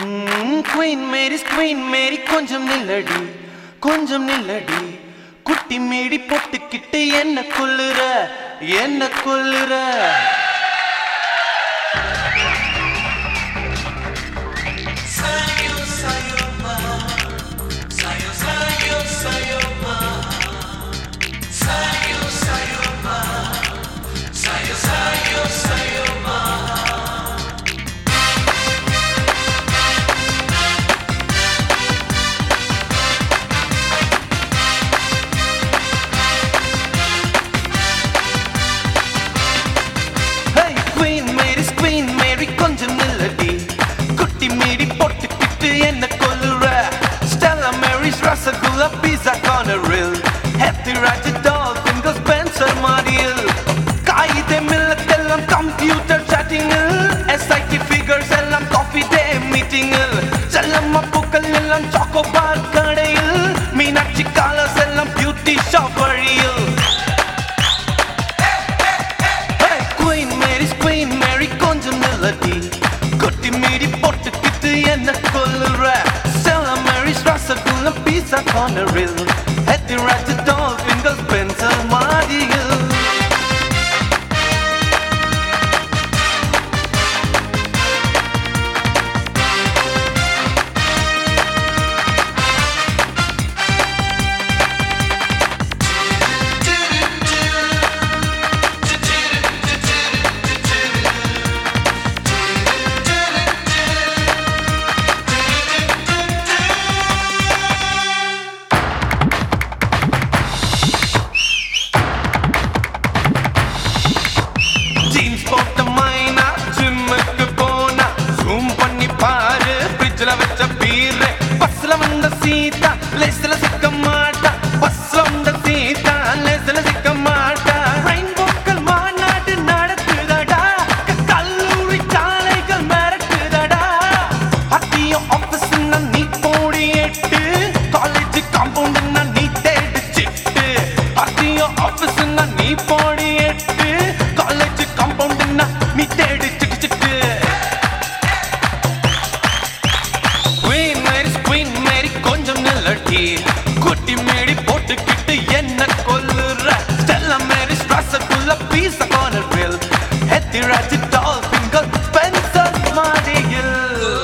queen மேரி queen மேரி கொஞ்சம் நில்லடி கொஞ்சம் நில்லடி குட்டி மேடி போட்டுக்கிட்டு என்ன கொல்லுற என்ன கொல்லுற Hey, Queen Mary, Queen Mary, கொஞ்சம் நில்லடி குட்டி மீடி போட்டுக்கிட்டு என்ன கொல்லுற ஸ்டெல்லா மேரிஸ் ரசகுல்லா பீஸா கார்னரில் ஹெப்பி ராஜ் டால்பின்கள் ஸ்பென்சர் மாடியில் காகிதம் இல்லத்தெல்லாம் கம்ப்யூட்டர் சாட்டிங்கில் எஸ்ஐடி ஃபிகர்ஸ் எல்லாம் காஃபி டே மீட்டிங்கில் செல்லம்மா பூக்கள் எல்லாம் சாக்கோ பார் கடையில் மீனாட்சி காலர்ஸ் எல்லாம் பியூட்டி ஷாப் வழியில் Hey, Queen Mary, Queen Mary, கொஞ்சம் நில்லடி கொட்டி மீறி போட்டுக்கிட்டு என்ன கொல்லுற Stella Mary's ரசகுல்ல பீஸா கார்னரில் ஹெத்தி ராஜ் டால்பின்கள் பென்சல் மாடியில் ஜீன்ஸ் போட்ட மைனா ஜிம்முக்கு போனா ஜூம் பண்ணி பாரு ஃப்ரிட்ஜ்ல வச்ச பீர் பஸ்ல வந்த சீதா லேஸ்ல சிக்க மாட்டா பஸ்ல வந்த சீதா லேஸ்ல சிக்க மாட்டா ரெயின்போக்கள் மாநாடு நடக்குதடா க- கல்லூரி சாலைகள் மிரட்டுதடா அத்தியம் ஆபீஸ் நீ போடி எட்டு காலேஜ் காம்பவுண்ட் நீ தேடு சிட்டு அத்தியம் ஆபீஸ் நீ போடி எட்டு காலேஜ் காம்பவுண்ட் நீ தேடு சிட்டு சிட்டு குயின் மேரி குயின் மேரி கொஞ்சம் நில்லடி குட்டி மேடி போட்டுக்கிட்டு என்ன கொல்லுற ஸ்டெல்லா மேரி ரசகுல்ல பீஸா கார்னரில் ஹெத்தி ராஜ் டால்பின்கள் ஸ்பென்சர் மாடியில்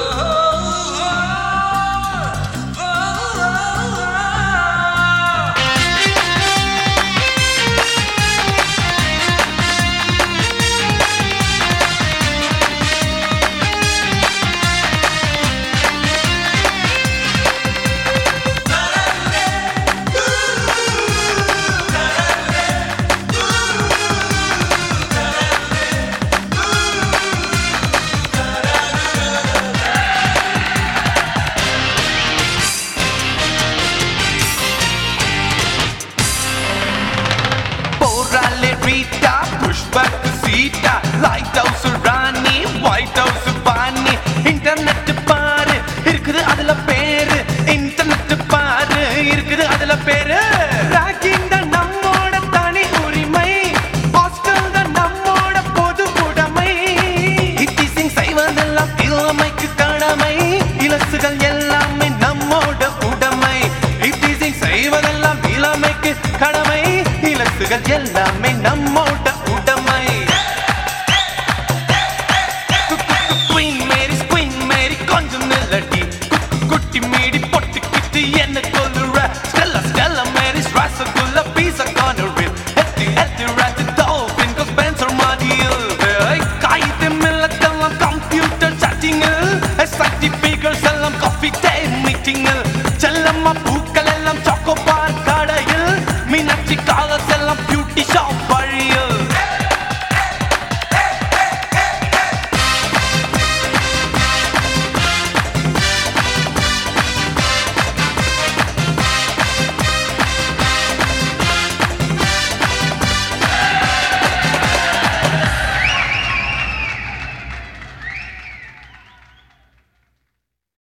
போராலே ரீட்டா புஷ்பக் சீட்டா light house Rani white house பாணி இன்டர்நெட் பாரு இருக்குது அதுல பேரு இன்டர்நெட் பாரு இருக்குது அதுல பேரு ராக்கிங் தான் நம்மோட தனி உரிமை ஹாஸ்டல் தான் நம்மோட பொது உடைமை இட்டிசிங் செய்வதெல்லாம் இளமைக்கு கடமை இலசுகள் எல்லாமே நம்மோட உடைமை இட்டிசிங் செய்வதெல்லாம் இளமைக்கு கடமை இலசுகள் எல்லாமே